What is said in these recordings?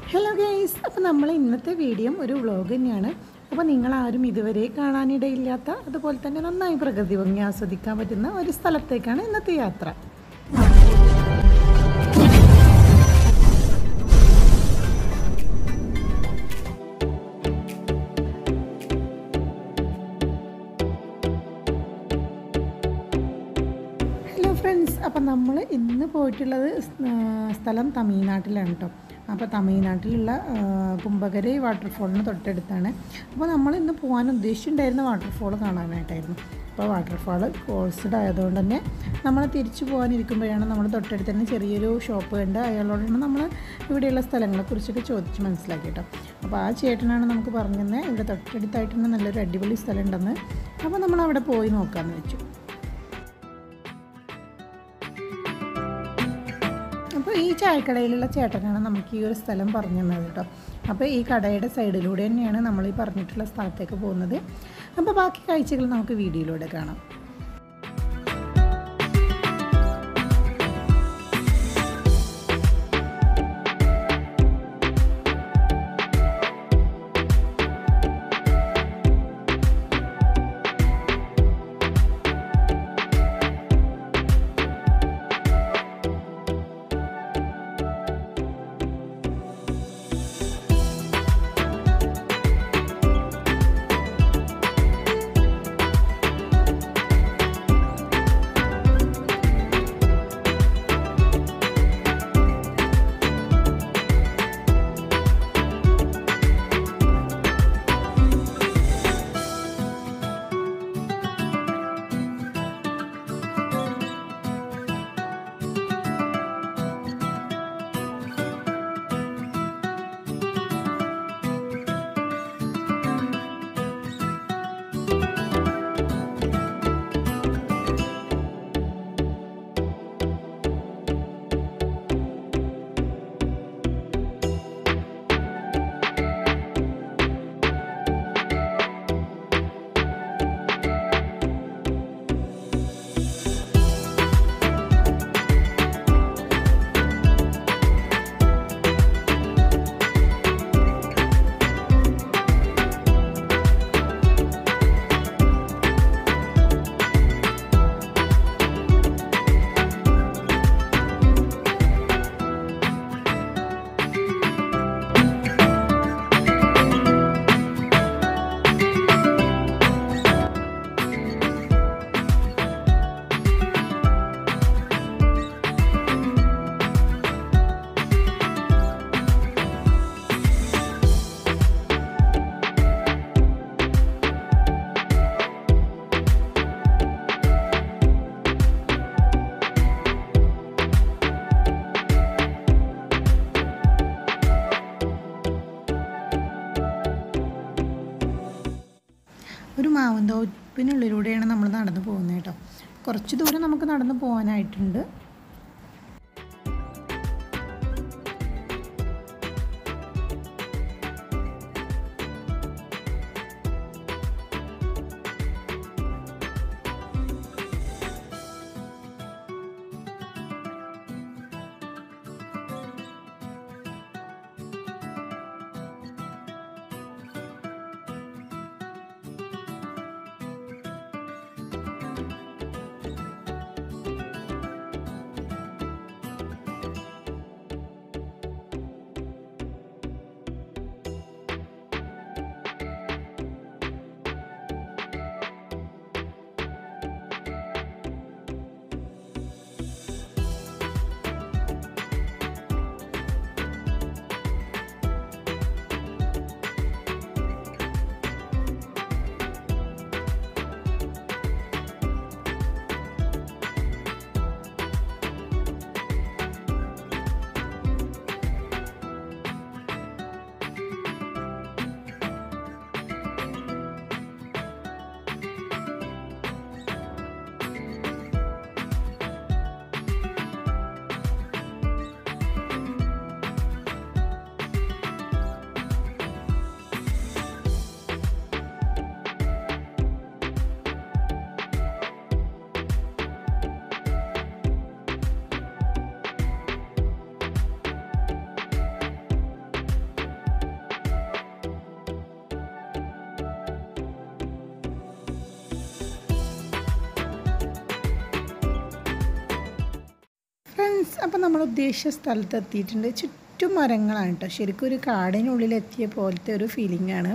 hello guys അപ്പോൾ നമ്മൾ ഇന്നത്തെ വീഡിയോ ഒരു വ്ളോഗ് തന്നെയാണ് അപ്പോൾ നിങ്ങളാരും ഇതുവരെ കാണാനിടയില്ലാത്ത അതുപോലെ തന്നെ നന്നായി പ്രകൃതി ഭംഗി ആസ്വദിക്കാൻ പറ്റുന്ന ഒരു സ്ഥലത്തേക്കാണ് ഇന്നത്തെ യാത്ര ഹലോ ഫ്രണ്ട്സ് അപ്പം നമ്മൾ ഇന്ന് പോയിട്ടുള്ളത് സ്- ആ, സ്ഥലം തമിഴ്നാട്ടിലാണ് കേട്ടോ അപ്പോൾ തമിഴ്നാട്ടിലുള്ള ആ, കുംഭകര വാട്ടർഫോളിന് തൊട്ടടുത്താണ് അപ്പോൾ നമ്മൾ ഇന്ന് പോകാൻ ഉദ്ദേശിച്ചിട്ടുണ്ടായിരുന്ന വാട്ടർഫോൾ കാണാനായിട്ടായിരുന്നു അപ്പോൾ വാട്ടർഫാൾ ക്ലോസ്ഡ് ആയതുകൊണ്ട് തന്നെ നമ്മൾ തിരിച്ചു പോകാനിരിക്കുമ്പോഴാണ് നമ്മൾ തൊട്ടടുത്ത് തന്നെ ചെറിയൊരു ഷോപ്പ് കണ്ട് അയാളോടാണ് നമ്മൾ ഇവിടെയുള്ള സ്ഥലങ്ങളെക്കുറിച്ചൊക്കെ ചോദിച്ച് മനസ്സിലാക്കി കേട്ടോ അപ്പോൾ ആ ചേട്ടനാണ് നമുക്ക് പറഞ്ഞു തന്നെ ഇവിടെ തൊട്ടടുത്തായിട്ട് തന്നെ നല്ലൊരു അടിപൊളി സ്ഥലം ഉണ്ടെന്ന് അപ്പോൾ നമ്മൾ അവിടെ പോയി നോക്കാമെന്ന് വെച്ചു അപ്പോൾ ഈ ചായക്കടയിലുള്ള ചേട്ടനാണ് നമുക്ക് ഈ ഒരു സ്ഥലം പറഞ്ഞു തന്നത് കേട്ടോ അപ്പോൾ ഈ കടയുടെ സൈഡിലൂടെ തന്നെയാണ് നമ്മൾ ഈ പറഞ്ഞിട്ടുള്ള സ്ഥലത്തേക്ക് പോകുന്നത് അപ്പോൾ ബാക്കി കാഴ്ചകൾ നമുക്ക് വീഡിയോയിലൂടെ കാണാം ഒരു മാവന്തോപ്പിനുള്ളിലൂടെയാണ് നമ്മൾ നടന്നു പോകുന്നത് കേട്ടോ കുറച്ച് ദൂരം നമുക്ക് നടന്നു പോകാനായിട്ടുണ്ട് അപ്പം നമ്മൾ ഉദ്ദേശിച്ച സ്ഥലത്ത് എത്തിയിട്ടുണ്ട് ചുറ്റും മരങ്ങളാണ് കേട്ടോ ശരിക്കും ഒരു കാടിനുള്ളിൽ എത്തിയ പോലത്തെ ഒരു ഫീലിംഗ് ആണ്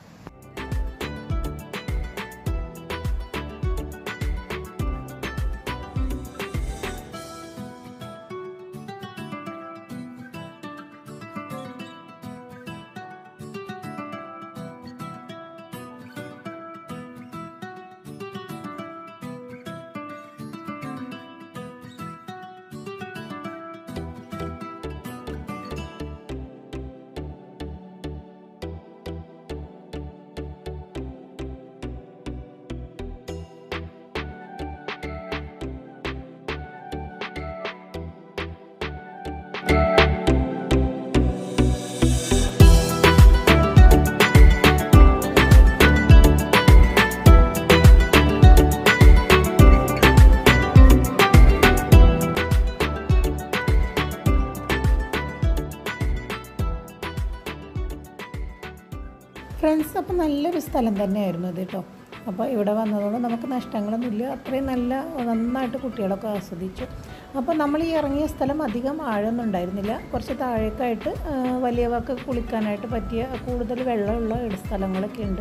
ഫ്രണ്ട്സ് അപ്പോൾ നല്ലൊരു സ്ഥലം തന്നെയായിരുന്നു ഇത് കേട്ടോ അപ്പോൾ ഇവിടെ വന്നതുകൊണ്ട് നമുക്ക് നഷ്ടങ്ങളൊന്നുമില്ല അത്രയും നല്ല നന്നായിട്ട് കുട്ടികളൊക്കെ ആസ്വദിച്ചു അപ്പോൾ നമ്മൾ ഈ ഇറങ്ങിയ സ്ഥലം അധികം ആഴമൊന്നും ഉണ്ടായിരുന്നില്ല കുറച്ച് താഴേക്കായിട്ട് ആ, വലിയവർക്ക് കുളിക്കാനായിട്ട് പറ്റിയ കൂടുതൽ വെള്ളമുള്ള ഇട സ്ഥലങ്ങളൊക്കെ ഉണ്ട്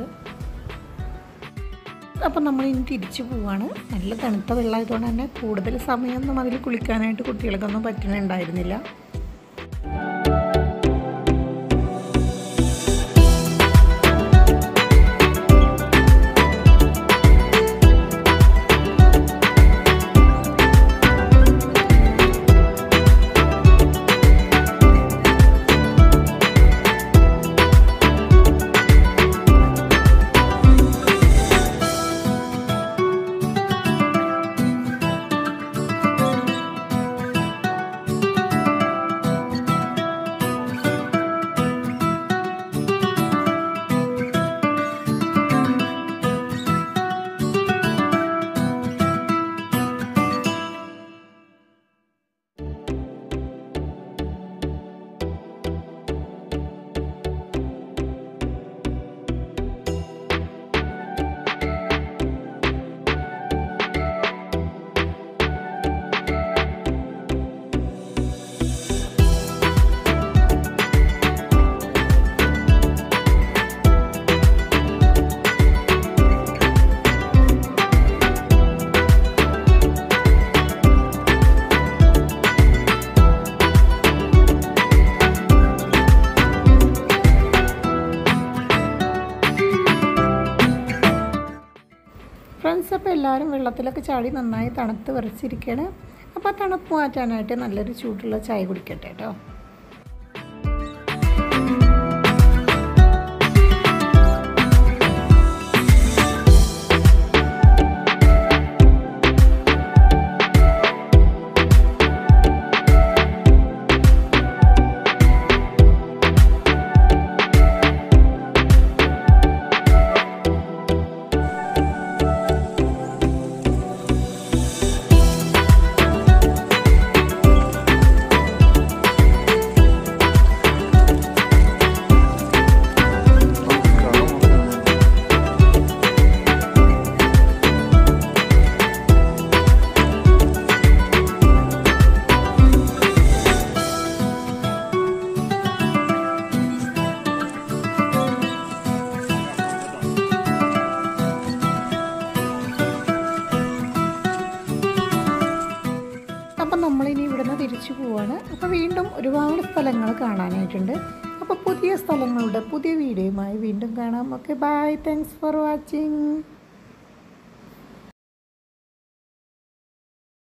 അപ്പോൾ നമ്മൾ ഇനി തിരിച്ചു പോവാണ് നല്ല തണുത്ത വെള്ളമായതുകൊണ്ട് തന്നെ കൂടുതൽ സമയമൊന്നും അതിൽ കുളിക്കാനായിട്ട് കുട്ടികൾക്കൊന്നും പറ്റുന്നുണ്ടായിരുന്നില്ല ഫ്രണ്ട്സ് അപ്പോൾ എല്ലാവരും വെള്ളത്തിലൊക്കെ ചാടി നന്നായി തണുത്ത് വിറച്ചിരിക്കുകയാണ് അപ്പോൾ ആ തണുപ്പ് മാറ്റാനായിട്ട് നല്ലൊരു ചൂടുള്ള ചായ കുടിക്കട്ടെ കേട്ടോ അപ്പം നമ്മളിനി ഇവിടുന്ന് തിരിച്ചു പോവാണ് അപ്പോൾ വീണ്ടും ഒരുപാട് സ്ഥലങ്ങൾ കാണാനായിട്ടുണ്ട് അപ്പോൾ പുതിയ സ്ഥലങ്ങളുടെ പുതിയ വീഡിയോയുമായി വീണ്ടും കാണാം okay bye thanks for watching